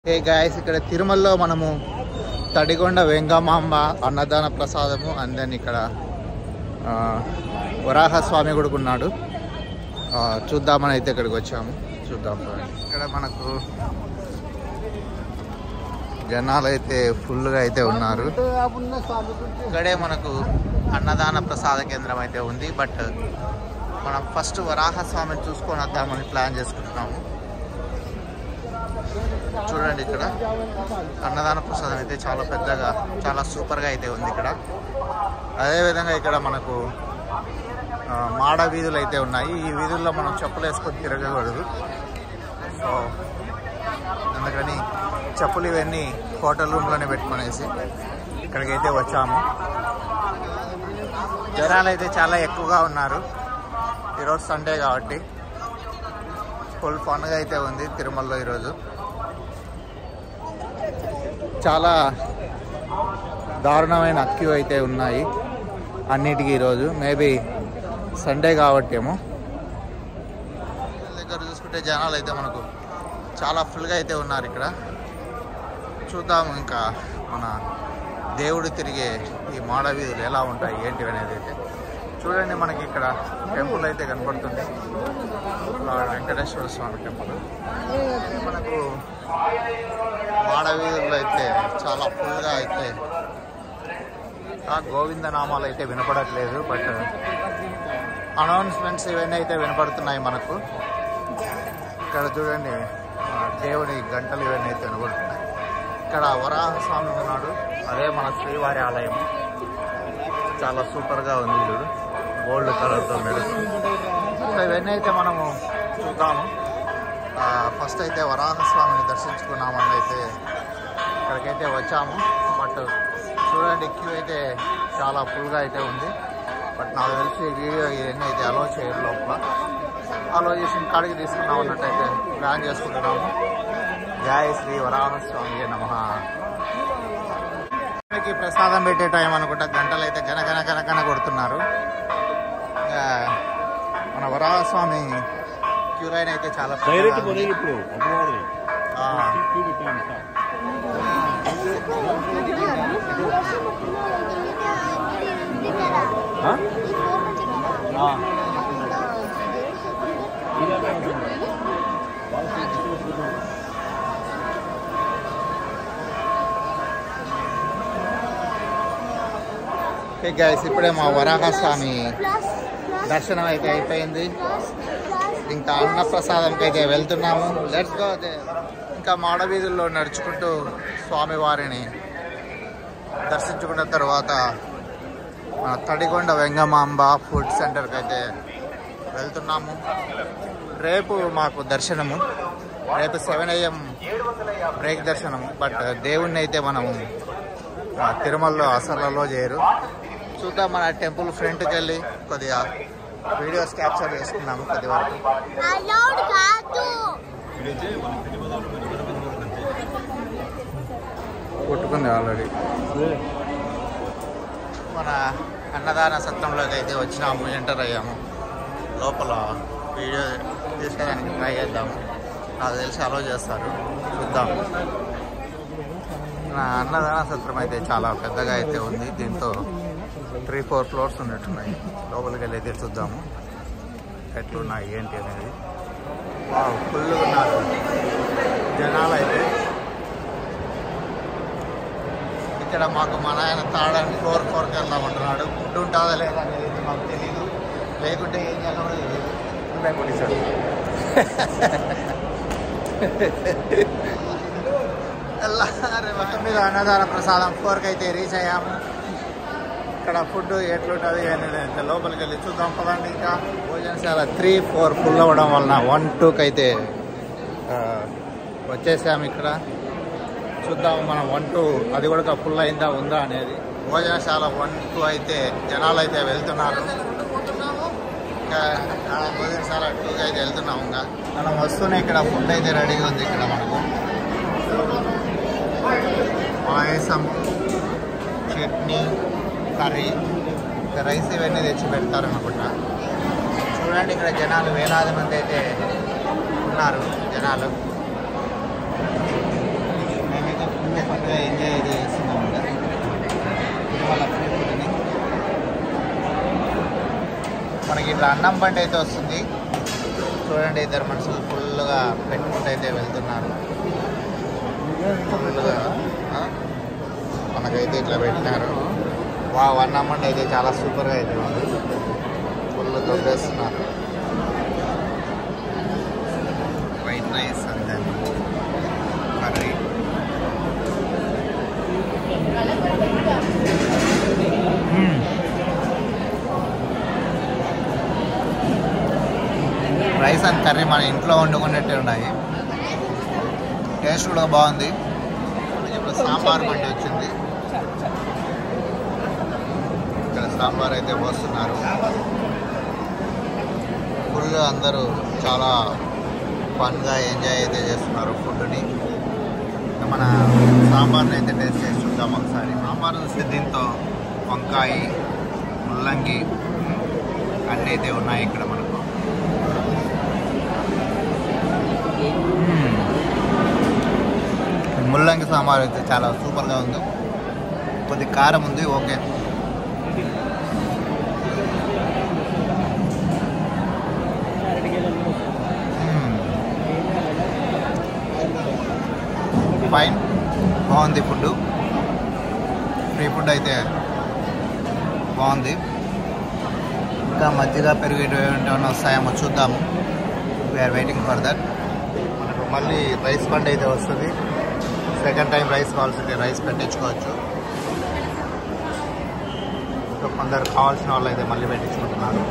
ఏ guys ఇక్కడ తిరుమలలో మనము తడిగొండ వెంగమాంబ అన్నదాన ప్రసాదము అండ్ దెన్ ఇక్కడ ఆ, వరాహ స్వామి కూడా ఉన్నాడు ఆ, చూద్దామని అయితే ఇక్కడికి వచ్చాము చూద్దాం ఇక్కడ మనకు జనాలు అయితే ఫుల్గా అయితే ఉన్నారు ఇక్కడే మనకు అన్నదాన ప్రసాద కేంద్రం అయితే ఉంది బట్ మనం ఫస్ట్ వరాహ స్వామిని చూసుకొని వద్దామని ప్లాన్ చేసుకుంటున్నాము చూడండి ఇక్కడ అన్నదాన ప్రసాదం అయితే చాలా పెద్దగా చాలా సూపర్గా అయితే ఉంది ఇక్కడ అదేవిధంగా ఇక్కడ మనకు ఆ, మాడ వీధులు అయితే ఉన్నాయి ఈ వీధుల్లో మనం చెప్పులు వేసుకొని తిరగకూడదు సో అందుకని చెప్పులు ఇవన్నీ హోటల్ రూమ్లోనే పెట్టుకునేసి ఇక్కడికైతే వచ్చాము జనాలు అయితే చాలా ఎక్కువగా ఉన్నారు ఈరోజు సండే కాబట్టి ఫుల్ ఫన్గా అయితే ఉంది తిరుమలలో ఈరోజు చాలా దారుణమైన క్యూ అయితే ఉన్నాయి అన్నిటికీ ఈరోజు మేబీ సండే కాబట్టి ఏమో దగ్గర చూసుకుంటే జనాలు అయితే మనకు చాలా ఫుల్గా అయితే ఉన్నారు ఇక్కడ చూద్దాము ఇంకా మన దేవుడు తిరిగే ఈ మాడ వీధులు ఎలా ఉంటాయి ఏంటి అనేది అయితే చూడండి మనకి ఇక్కడ టెంపుల్ అయితే కనపడుతుంది ఆ వెంకటేశ్వర స్వామి టెంపుల్ మనకు మాడ వీధుల్లో అయితే చాలా ఫుల్గా అయితే ఆ గోవింద నామాలు అయితే వినపడట్లేదు బట్ అనౌన్స్మెంట్స్ ఇవన్నీ అయితే వినపడుతున్నాయి మనకు ఇక్కడ చూడండి ఆ, దేవుని గంటలు ఇవన్నీ అయితే వినపడుతున్నాయి ఇక్కడ వరాహ స్వామి ఉన్నాడు అదే మన శ్రీవారి ఆలయం చాలా సూపర్గా ఉంది చూడు గోల్డ్ కలర్తో మెరుస్తుంది సో ఇవన్నీ అయితే మనము చూద్దాము ఆ, ఫస్ట్ అయితే వరాహ స్వామిని దర్శించుకున్నామని అయితే ఇక్కడికైతే వచ్చాము బట్ చూడండి క్యూ అయితే చాలా ఫుల్గా అయితే ఉంది బట్ నాకు తెలిసి వీడియో ఇవన్నీ అయితే అలో చేయరు లోపల అలో చేసిన కాడికి తీసుకున్నాం అన్నట్టయితే ప్లాన్ చేసుకుంటున్నాము జయ శ్రీ వరాహ స్వామి నమ మనకి ప్రసాదం పెట్టే టైం అనుకుంటా గంటలు అయితే గన గన గన గన కొడుతున్నారు ఇంకా మన వరాహ స్వామి క్యూ లైన్ అయితే చాలా పెద్దగా డైరెక్ట్ ఉంది. కొనేది ఇప్పుడు అప్పుడు ఆ, ఓకే గైస్ ఇప్పుడే మా వరాహ స్వామి దర్శనం అయితే అయిపోయింది ఇంకా అన్న ప్రసాదంకి అయితే వెళ్తున్నాము లెట్స్ గో ఇంకా మాడ వీధుల్లో నడుచుకుంటూ స్వామివారిని దర్శించుకున్న తర్వాత మన తడిగొండ వెంగమాంబ ఫుడ్ సెంటర్కి అయితే వెళ్తున్నాము రేపు మాకు దర్శనము రేపు సెవెన్ ఏఎం బ్రేక్ దర్శనము బట్ దేవుణ్ణి అయితే మనము ఆ, తిరుమలలో అసలలో చేయరు చూద్దాం మన టెంపుల్ ఫ్రంట్కి వెళ్ళి కొద్దిగా వీడియోస్ క్యాప్చర్ చేసుకున్నాము కొద్ది వరకు అలౌడ్ కాదు కొట్టుకుంది ఆల్రెడీ మన అన్నదాన సత్రంలోకి అయితే వచ్చినాము ఎంటర్ అయ్యాము లోపల వీడియో తీసుకోవడానికి ట్రై చేద్దాము నాకు తెలిసి అలో చేస్తారు చూద్దాం నా అన్నదాన సత్రం అయితే చాలా పెద్దగా అయితే ఉంది దీంతో త్రీ ఫోర్ ఫ్లోర్స్ ఉన్నట్టున్నాయి లోపలికి వెళ్ళి అయితే చూద్దాము ఎట్లున్నాయి ఏంటి అనేది ఫుల్గా ఉన్నారు జనాలు అయితే ఇక్కడ మాకు మా నాయన తాడని ఫోర్ ఫోర్కి వెళ్దామంటున్నాడు ఫుడ్ ఉంటుందా లేదా అనేది మాకు తెలియదు లేకుంటే ఏం చేయాలో కూడా తెలియదు నువ్వే కొట్టేశాడు మీద అన్నదాన ప్రసాదం ఫోర్కి అయితే రీచ్ అయ్యాము ఇక్కడ ఫుడ్ ఎట్లుంటుంది అని ఇంకా లోపలికి వెళ్ళి చూద్దాం పదండి ఇంకా భోజనశాల త్రీ ఫోర్ ఫుల్ అవ్వడం వలన వన్ టూకి అయితే ఆ, వచ్చేసాము ఇక్కడ చూద్దాం మనం వన్ టూ అది కూడా ఫుల్ అయిందా ఉందా అనేది భోజనశాల వన్ టూ అయితే జనాలు అయితే వెళ్తున్నారు ఇంకా ఆ భోజనశాల టూకి అయితే వెళ్తున్నాం ఇంకా మనం వస్తూనే ఇక్కడ ఫుడ్ అయితే రెడీగా ఉంది ఇక్కడ మనకు పాయసం చట్నీ కర్రీ ఇంకా రైస్ ఇవన్నీ తెచ్చి పెడతారు అనుకుంటా చూడండి ఇక్కడ జనాలు వేలాది మంది అయితే ఉన్నారు జనాలు ఎంజాయ్ అయితే చేస్తున్నాం తిరుమల ఫ్రీ ఫుడ్ని మనకి ఇట్లా అన్నం బండి అయితే వస్తుంది చూడండి ఇద్దరు మనుషులు ఫుల్గా పెట్టుకుంటూ అయితే వెళ్తున్నారు ఫుల్గా ఆ? మనకైతే ఇట్లా పెట్టినారు వా అన్నం బండి అయితే చాలా సూపర్గా అయితే ఉంది ఫుల్ దొబ్బేస్తున్నారు white rice and then curry rice and curry మన ఇంట్లో వండుకున్నట్టే ఉన్నాయి టేస్ట్ కూడా బాగుంది ఇప్పుడు సాంబార్ బండి వచ్చింది ఇక్కడ సాంబార్ అయితే పోస్తున్నారు ఫుల్ అందరూ చాలా ఫన్గా ఎంజాయ్ అయితే చేస్తున్నారు ఫుడ్ని మన సాంబార్ని అయితే టేస్ట్ చేసి చూద్దాం ఒకసారి సాంబార్ చూస్తే దీంతో వంకాయ ముల్లంగి అన్నీ అయితే ఉన్నాయి ఇక్కడ మనకు ముల్లంగి సాంబార్ అయితే చాలా సూపర్గా ఉంది కొద్ది కారం ఉంది ఓకే ఫైన్ బాగుంది ఫుడ్ ఫ్రీ ఫుడ్ అయితే బాగుంది ఇంకా మజ్జిగ పెరుగు ఏమైనా వస్తాయేమో చూద్దాము వీఆర్ వెయిటింగ్ ఫర్ దట్ మనకు మళ్ళీ రైస్ బండి అయితే వస్తుంది సెకండ్ టైం రైస్ కావాల్సిందే రైస్ పెట్టించుకోవచ్చు సో కొందరు కావాల్సిన వాళ్ళు అయితే మళ్ళీ పెట్టించుకుంటున్నారు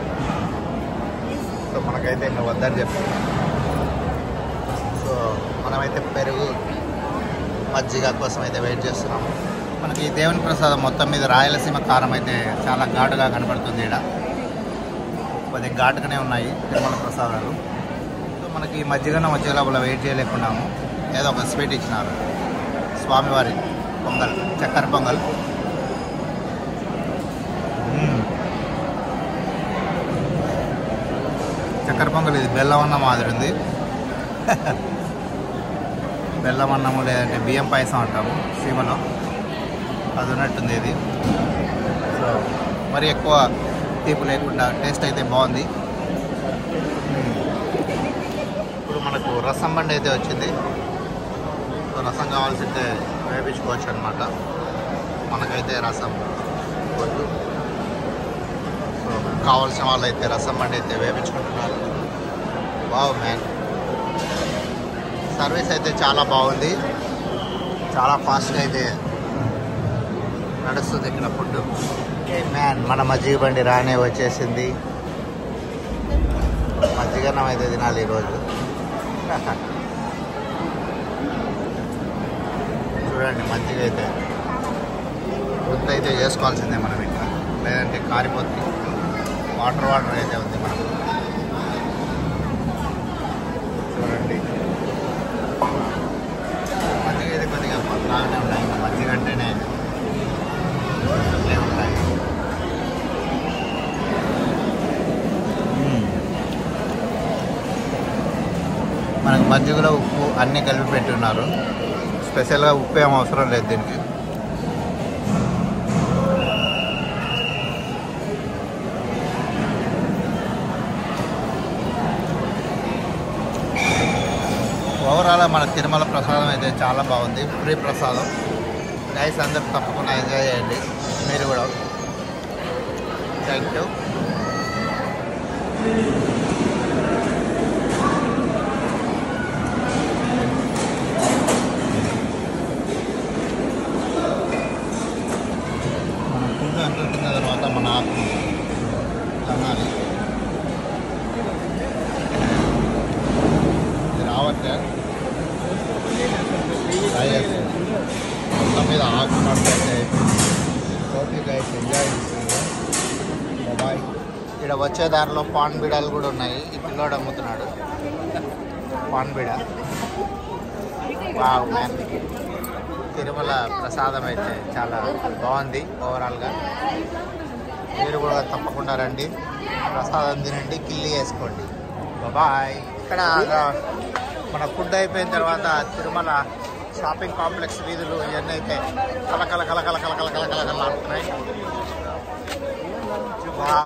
సో మనకైతే ఇంకా వద్దని చెప్తున్నారు సో మనమైతే పెరుగు మజ్జిగ కోసం అయితే వెయిట్ చేస్తున్నాము మనకి ఈ దేవుని ప్రసాదం మొత్తం మీద రాయలసీమ కారం అయితే చాలా ఘాటుగా కనపడుతుంది ఇక్కడ కొద్దిగా ఘాటుగానే ఉన్నాయి తిరుమల ప్రసాదాలు సో మనకి ఈ మజ్జిగన వచ్చే లోపల వెయిట్ చేయలేకున్నాము ఏదో ఒక స్వీట్ ఇచ్చినారు స్వామివారి పొంగల్ చక్కెర పొంగల్ మ్మ్. చక్కెర పొంగల్ ఇది బెల్లం అన్నం మాదిరి ఉంది బెల్లం అన్నము లేదంటే బియ్యం పాయసం అంటాము సీమలో అది ఉన్నట్టుంది ఇది సో మరి ఎక్కువ తీపి లేకుండా టేస్ట్ అయితే బాగుంది ఇప్పుడు మనకు రసం బండి అయితే వచ్చింది సో రసం కావాల్సింటే వేపించుకోవచ్చు అనమాట మనకైతే రసం వద్దు సో కావాల్సిన వాళ్ళు అయితే రసం బండి అయితే వేపించుకుంటున్నారు బాగు మ్యాన్ సర్వీస్ అయితే చాలా బాగుంది చాలా ఫాస్ట్గా అయితే నడుస్తుంది ఇక్కడ ఫుడ్ ఏ మ్యాన్ మన మజ్జిగ బండి రానే వచ్చేసింది మజ్జిగన్నం అయితే తినాలి ఈరోజు చూడండి మజ్జిగ అయితే గుంత అయితే చేసుకోవాల్సిందే మనం ఇక్కడ లేదంటే కారిపోతుంది వాటర్ వాటర్ అయితే ఉంది మనం చూడండి మజ్జిగ అయితే కొద్దిగా బాగానే ఉన్నాయి ఇంకా మజ్జిగ అంటేనే అట్లే ఉంటాయి మ్మ్. మనకు మజ్జిగలో ఉప్పు అన్నీ కలిపి పెట్టున్నారు స్పెషల్గా ఉప్పు ఏం అవసరం లేదు దీనికి ఓవరాల్ మన తిరుమల ప్రసాదం అయితే చాలా బాగుంది ఫ్రీ ప్రసాదం గైస్ అందరూ తప్పకుండా ఎంజాయ్ చేయండి మీరు కూడా థ్యాంక్ యూ మనం ఫుడ్ అంతా తిన్న తర్వాత మన ఆకు తినాలి ఇది రావట్లే ట్రై చేస్తాను మొత్తం మీద ఆకు పడితే ఓకే గైస్ ఎంజాయ్ బాయ్ ఇక్కడ వచ్చే దారిలో పాన్ బీడాలు కూడా ఉన్నాయి ఈ పిల్లోడు అమ్ముతున్నాడు పాన్ బీడ వావ్ మ్యాన్ తిరుమల ప్రసాదం అయితే చాలా బాగుంది ఓవరాల్గా మీరు కూడా తప్పకుండా రండి ప్రసాదం తినండి కిల్లి వేసుకోండి బాయ్ ఇక్కడ మన ఫుడ్ అయిపోయిన తర్వాత తిరుమల షాపింగ్ కాంప్లెక్స్ వీధులు ఇవన్నీ అయితే కలకల కలకల కలకల కలకల కలకల ఆడుతున్నాయి